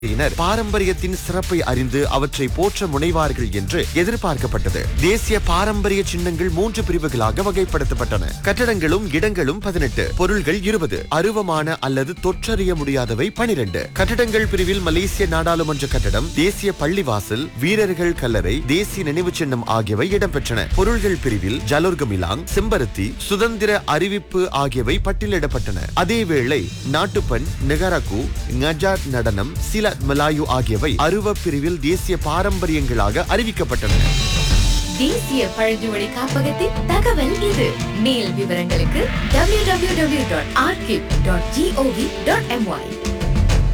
யினர் பாரம்பரியத்தின் சிறப்பை அறிந்து அவற்றை போற்ற முனைவார்கள் என்று எதிர்பார்க்கப்பட்டது தேசிய பாரம்பரிய சின்னங்கள் மூன்று பிரிவுகளாக வகைப்படுத்தப்பட்டன கட்டடங்களும் இடங்களும் பதினெட்டு பொருள்கள் இருபது அருவமான அல்லது தொற்றறிய முடியாதவை பனிரெண்டு கட்டடங்கள் பிரிவில் மலேசிய நாடாளுமன்ற கட்டடம் தேசிய பள்ளிவாசல் வீரர்கள் கல்லறை தேசிய நினைவு சின்னம் ஆகியவை இடம்பெற்றன பொருள்கள் பிரிவில் ஜலோர்கமிலாங் செம்பருத்தி சுதந்திர அறிவிப்பு ஆகியவை பட்டியலிடப்பட்டன அதேவேளை நாட்டுப்பண் நெகரகு ngajat நடனம் சிலத் மலாயு ஆகியவை அருவ பிரிவில் தேசிய பாரம்பரியங்களாக அறிவிக்கப்பட்டன தேசிய பழங்குடி காப்பகத்தின் தகவல் இது மேல் விவரங்களுக்கு www.archive.gov.my